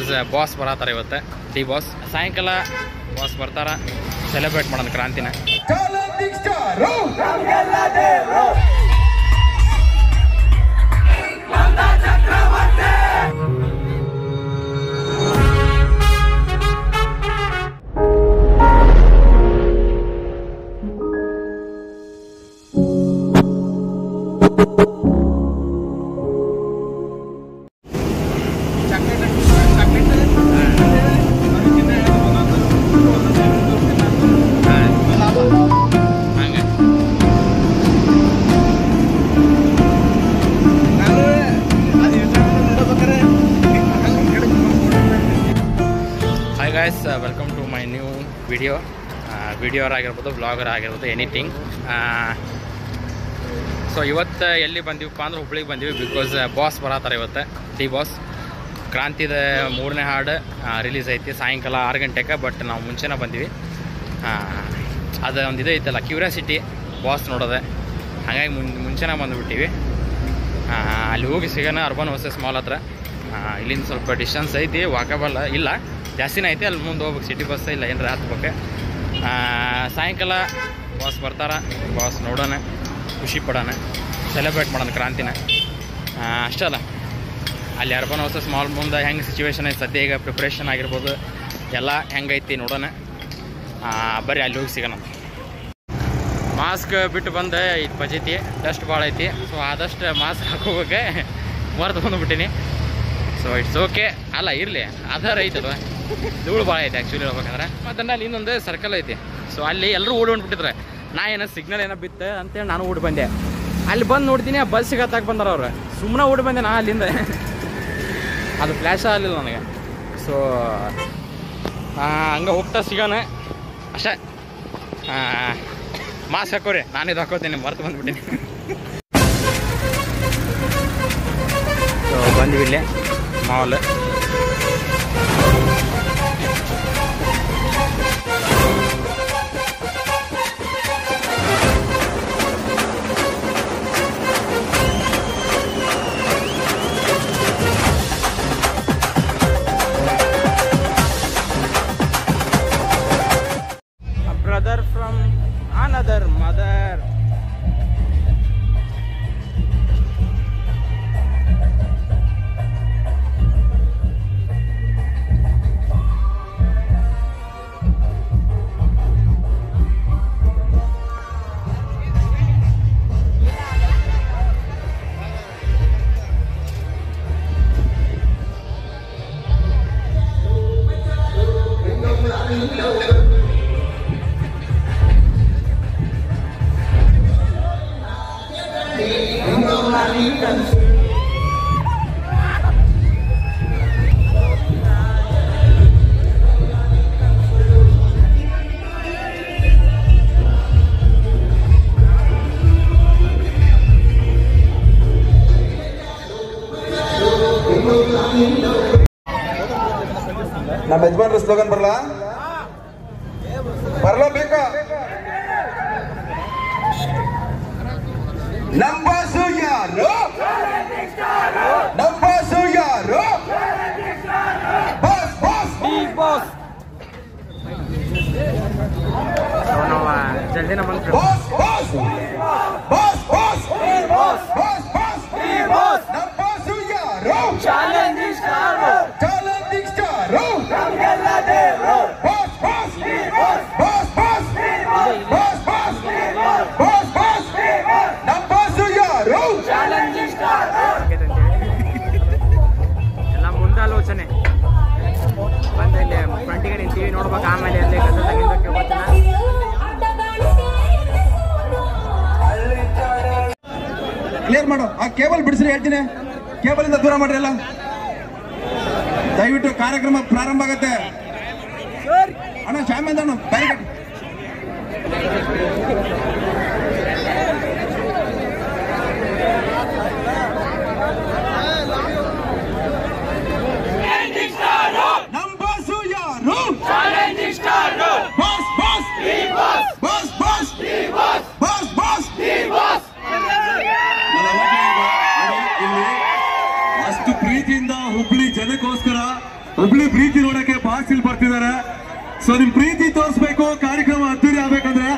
Because boss ಬರತ್ತಾರ ಇವತ್ತು D boss ಸಾಯಂಕಾಲ ಬಾಸ್ ಬರ್ತಾರ ಸೆಲೆಬ್ರೇಟ್ ಮಾಡೋಣ ಕ್ರಾಂತಿನ ಚಾಲೆಂಜಿಂಗ್ ಸ್ಟಾರ್ ಹಂಗೆ hi guys welcome to my new video ವಿಡಿಯೋರ್ ಆಗಿರ್ಬೋದು ಬ್ಲಾಗರ್ ಆಗಿರ್ಬೋದು ಎನಿಥಿಂಗ್ ಸೊ ಇವತ್ತು ಎಲ್ಲಿ ಬಂದೀವಪ್ಪ ಅಂದ್ರೆ ಹುಬ್ಳಿಗೆ ಬಂದೀವಿ ಬಿಕಾಸ್ ಬಾಸ್ ಬರತ್ತಾರ ಇವತ್ತು ಡಿ ಬಾಸ್ ಕ್ರಾಂತಿದ ಮೂರನೇ ಹಾಡು ರಿಲೀಸ್ ಐತಿ ಸಾಯಂಕಾಲ ಆರು ಗಂಟೆಗೆ ಬಟ್ ನಾವು ಮುಂಚೆನೇ ಬಂದೀವಿ ಆ, ಅದು ಒಂದು ಇದು ಐತಲ್ಲ ಕ್ಯೂರಿಯಾಸಿಟಿ ಬಾಸ್ ನೋಡೋದೆ ಹಾಗಾಗಿ ಮುನ್ ಮುಂಚೆನೇ ಬಂದುಬಿಟ್ಟಿವಿ ಅಲ್ಲಿ ಹೋಗಿ ಸಿಗೋಣ ಅರ್ಬನ್ ವರ್ಸಸ್ ಮಾಲ್ ಹತ್ರ ಆ, ಇಲ್ಲಿಂದ ಸ್ವಲ್ಪ ಡಿಸ್ಟೆನ್ಸ್ ಐತಿ ವಾಕಬಲ್ ಇಲ್ಲ ಜಾಸ್ತಿನೇ ಐತಿ ಅಲ್ಲಿ ಮುಂದೆ ಹೋಗ್ಬೇಕು ಸಿಟಿ ಬಸ್ ಇಲ್ಲ ಏನಾರ ಹತ್ಬೇಕು ಆ, ಸಾಯಂಕಾಲ ಬಾಸ್ ಬರ್ತಾರ ಬಾಸ್ ನೋಡೋಣ ಖುಷಿ ಪಡೋಣ ಸೆಲೆಬ್ರೇಟ್ ಮಾಡೋಣ ಕ್ರಾಂತಿನ ಆ, ಅಷ್ಟೇ ಅಲ್ಲ ಅಲ್ಲಿ ಅರ್ಬನ್ ವರ್ಸಸ್ ಮಾಲ್ ಮುಂದೆ ಹೆಂಗೆ ಸಿಚುವೇಶನ್ ಐತೆ ಸದ್ಯ ಈಗ ಪ್ರಿಪ್ರೇಷನ್ ಆಗಿರ್ಬೋದು ಎಲ್ಲ ಹೆಂಗೈತಿ ನೋಡೋಣ ಆ, ಬರ್ರಿ ಅಲ್ಲಿ ಹೋಗಿ ಸಿಗೋಣ ಮಾಸ್ಕ್ ಬಿಟ್ಟು ಬಂದೆ ಇದು ಪಜೈತಿ ಡಸ್ಟ್ ಭಾಳ ಐತಿ ಸೊ ಆದಷ್ಟು ಮಾಸ್ಕ್ ಹಾಕೋಬೇಕು ಮರ್ತು ಬಂದುಬಿಟ್ಟಿನಿ ಸೊ ಇಟ್ಸ್ ಓಕೆ ಅಲ್ಲ ಇರಲಿ ಆಧಾರ ಐತಲ್ವ ಧೂಳು ಭಾಳ ಐತೆ ಆ್ಯಕ್ಚುಲಿ ಹೇಳ್ಬೇಕಂದ್ರೆ ಮತ್ತು ಅಲ್ಲಿ ಇನ್ನೊಂದು ಸರ್ಕಲ್ ಐತಿ ಸೊ ಅಲ್ಲಿ ಎಲ್ಲರೂ ಓಡಿ ಹೊಂಟ್ಬಿಟ್ಟಿದ್ರೆ ನಾ ಏನೋ ಸಿಗ್ನಲ್ ಏನೋ ಬಿತ್ತೆ ಅಂತೇಳಿ ನಾನು ಓಡಿ ಬಂದೆ ಅಲ್ಲಿ ಬಂದು ನೋಡ್ತೀನಿ ಆ ಬಸ್ ಸಿಗತ್ತಾಕ ಬಂದಾರ ಅವ್ರು ಸುಮ್ಮನೆ ಓಡಿ ಬಂದೆ ನಾ ಅಲ್ಲಿಂದ ಅದು ಫ್ಲ್ಯಾಶ್ ಆಗಲಿಲ್ಲ ನನಗೆ ಸೊ ಹಂಗೆ ಹೋಗ್ತಾ ಸಿಗೋಣ ಅಷ್ಟೇ ಮಾಸ್ಕ್ ಹಾಕೋರಿ ನಾನು ಇದು ಹಾಕೋತೀನಿ ಮರ್ತು ಬಂದ್ಬಿಟ್ಟಿನಿ ಸೊ ಬಂದ್ವಿ ಇಲ್ಲೇ mall brother from another mother ನಮ್ಮ ಯಜಮಾನ್ರ ಸ್ಲೋಗನ್ ಬರಲ್ಲ ಬರಲ್ಲ ಬೇಕಾ ನಮ್ಮ ಬಾಸು ಯಾರು ನಮ್ಮ ಬಾಸು ಯಾರು ಬಾಸ್ ಬಾಸ್ ಬಾಸ್ ನಾವು ಜಲ್ದಿನ ಬಂದು boss boss boss boss boss boss boss ನಮ್ಮ ಬಾಸು ಯಾರು challenging star boss boss boss boss boss boss boss boss ನಮ್ಮ ಬಾಸು ಯಾರು ಎಲ್ಲ ಮುಂದಾಲೋಚನೆ ಬಂದ ಇಲ್ಲಿ ಫ್ರಂಟಿಗೆ ನಿಂತೀವಿ ನೋಡ್ಬೇಕು ಆಮೇಲೆ ಅಲ್ಲಿ ಗದ್ದೆ ತೆಗಿಯೋದಕ್ಕೆ ಗೊತ್ತಿಲ್ಲ ಕ್ಲಿಯರ್ ಮಾಡು ಆ ಕೇಬಲ್ ಬಿಡಿಸ್ರಿ ಹೇಳ್ತೀನಿ ಕೇಬಲ್ ಇಂದ ದೂರ ಮಾಡ್ರಿ ಎಲ್ಲ ದಯವಿಟ್ಟು ಕಾರ್ಯಕ್ರಮ ಪ್ರಾರಂಭ ಆಗತ್ತೆ ಅಣ್ಣ ಶ್ಯಾಮೇಂದ್ರ ಅಣ್ಣ ಬ್ಯಾರಿಕೇಡ್ ನಮ್ ಬಾಸು ಯಾರು boss boss boss boss boss boss ಇಲ್ಲಿ ಅಷ್ಟು ಪ್ರೀತಿಯಿಂದ ಹುಬ್ಳಿ ಜನಕ್ಕೋಸ್ಕರ ಹುಬ್ಳಿ ಪ್ರೀತಿ ನೋಡಕ್ಕೆ ಬಾಸ್ ಇಲ್ಲಿ ಬರ್ತಿದ್ದಾರೆ ಸೊ ನಿಮ್ ಪ್ರೀತಿ ತೋರಿಸ್ಬೇಕು ಕಾರ್ಯಕ್ರಮ ಅದ್ದೂರಿ ಆಗ್ಬೇಕಂದ್ರೆ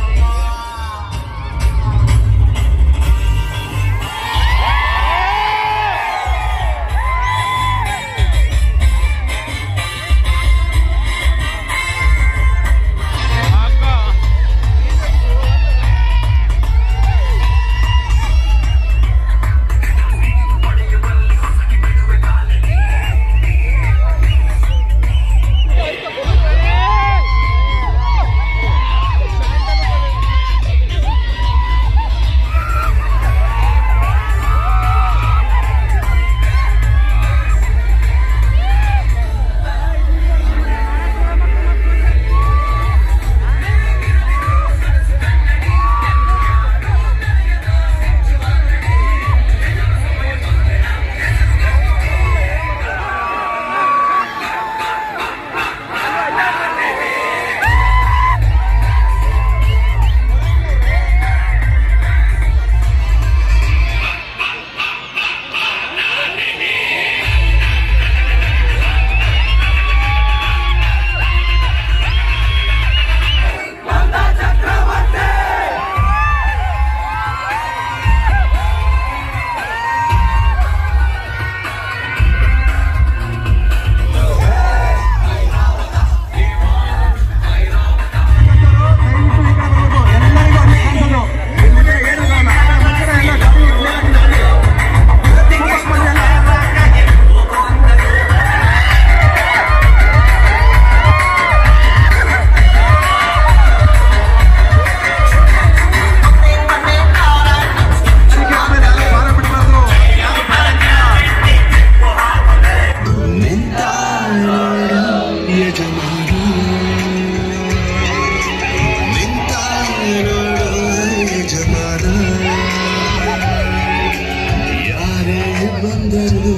ಬಂದರು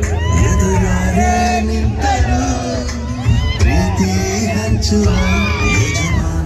ಎದುರಾರೆ ನಿಂತರು ಪ್ರೀತಿ ಹಂಚುವ ಯಜಮಾನ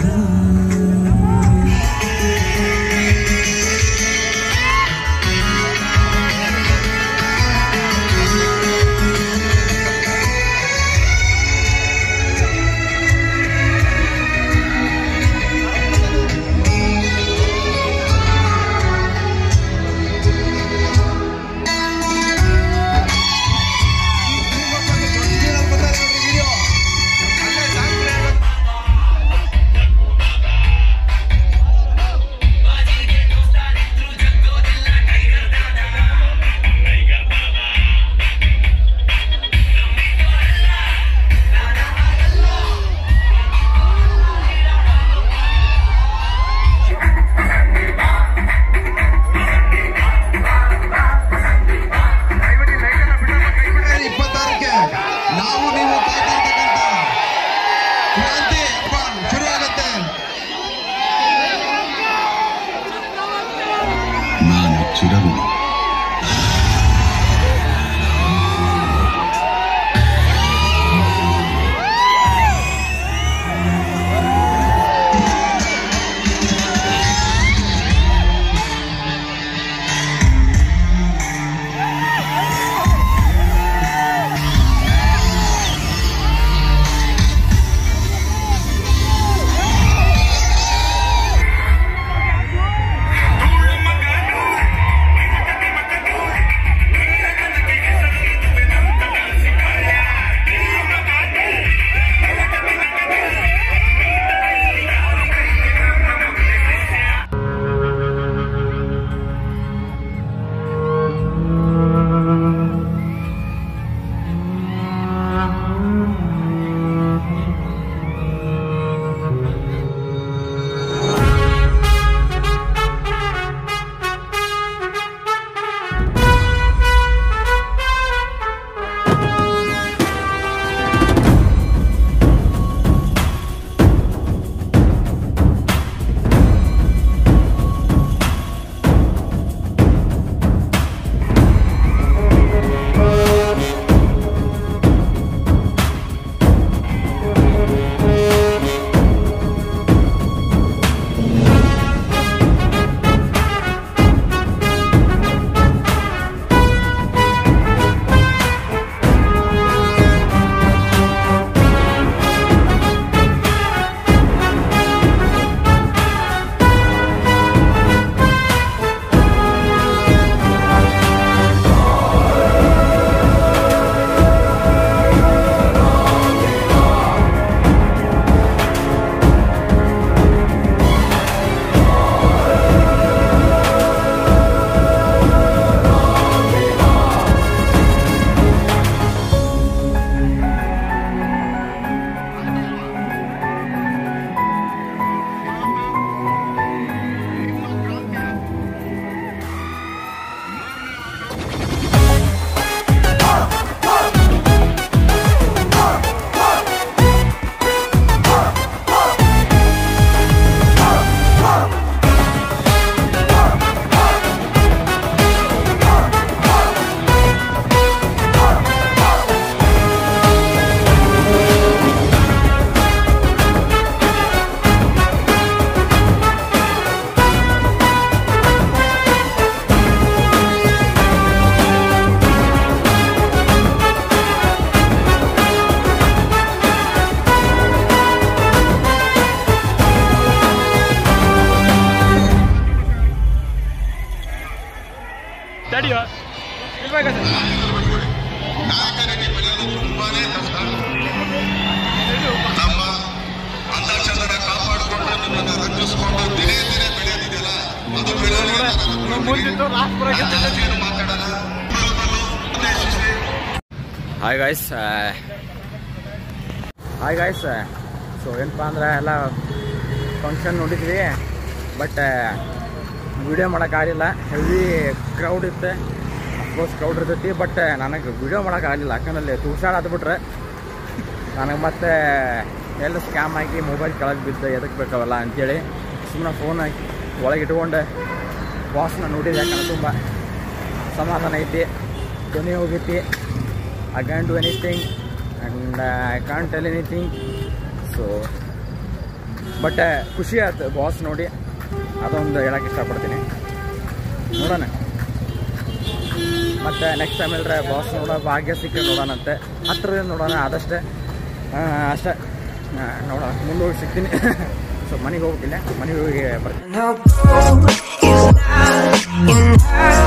ಇಪ್ಪತ್ತಾರಕ್ಕೆ ನಾವು ನೀವು ಕಾಯ್ತಿರ್ತಕ್ಕಂಥ ಕ್ರಾಂತಿ ಹಬ್ಬ ಶುರು ಆಗುತ್ತೆ ನಾನು ಚಿರಋಣಿ hi guys hi guys so ಏನಪ್ಪ ಅಂದ್ರೆ ಎಲ್ಲ ಫಂಕ್ಷನ್ ನೋಡಿದ್ವಿ ಬಟ್ ವಿಡಿಯೋ ಮಾಡೋಕ್ಕಾಗಲಿಲ್ಲ ಹೆವಿ ಕ್ರೌಡ್ ಇತ್ತು ಅಫ್ಕೋರ್ಸ್ ಕ್ರೌಡ್ ಇರ್ತೈತಿ ಬಟ್ ನನಗೆ ವಿಡಿಯೋ ಮಾಡೋಕ್ಕಾಗಲಿಲ್ಲ ಯಾಕಂದ್ರೆ ತುಷಾರ ಆದ್ಬಿಟ್ರೆ ನನಗೆ ಮತ್ತೆ ಎಲ್ಲ ಸ್ಕ್ಯಾಮ್ ಆಗಿ ಮೊಬೈಲ್ ಕೆಳಗೆ ಬಿದ್ದು ಎದಕ್ಕೆ ಬೇಕಾವಲ್ಲ ಅಂತೇಳಿ ಸುಮ್ಮನೆ ಫೋನ್ ಹಾಕಿ ಒಳಗೆ ಇಟ್ಕೊಂಡು ಬಾಸ್ನ ನೋಡಿದೆ ಯಾಕಂದ್ರೆ ತುಂಬ ಸಮಾಧಾನ ಐತಿ ಧ್ವನಿ ಹೋಗೈತಿ I can do anything and I can't tell anything so but ಖುಷಿ ಆಯ್ತು ಬಾಸ್ ನೋಡಿ ಅದೊಂದು ಹೇಳಕ್ಕೆ ಇಷ್ಟಪಡ್ತೀನಿ ನೋಡೋಣ ಮತ್ತು ನೆಕ್ಸ್ಟ್ ಟೈಮ್ ಎಲ್ಲರ ಬಾಸ್ ನೋಡೋ ಭಾಗ್ಯ ಸಿಕ್ಕರೆ ನೋಡೋಣಂತೆ ಹತ್ತಿರದಿಂದ ನೋಡೋಣ ಆದಷ್ಟೇ ಆ, ಅಷ್ಟೇ ಆ, ನೋಡೋಣ ಮುಂದೆ ಹೋಗಿ ಸಿಗ್ತೀನಿ ಸೊ ಮನೆಗೆ ಹೋಗ್ಬಿಟ್ಟಿಲ್ಲ ಮನೆಗೆ ಹೋಗಿ ಬರ್ತೀನಿ No, is not enough.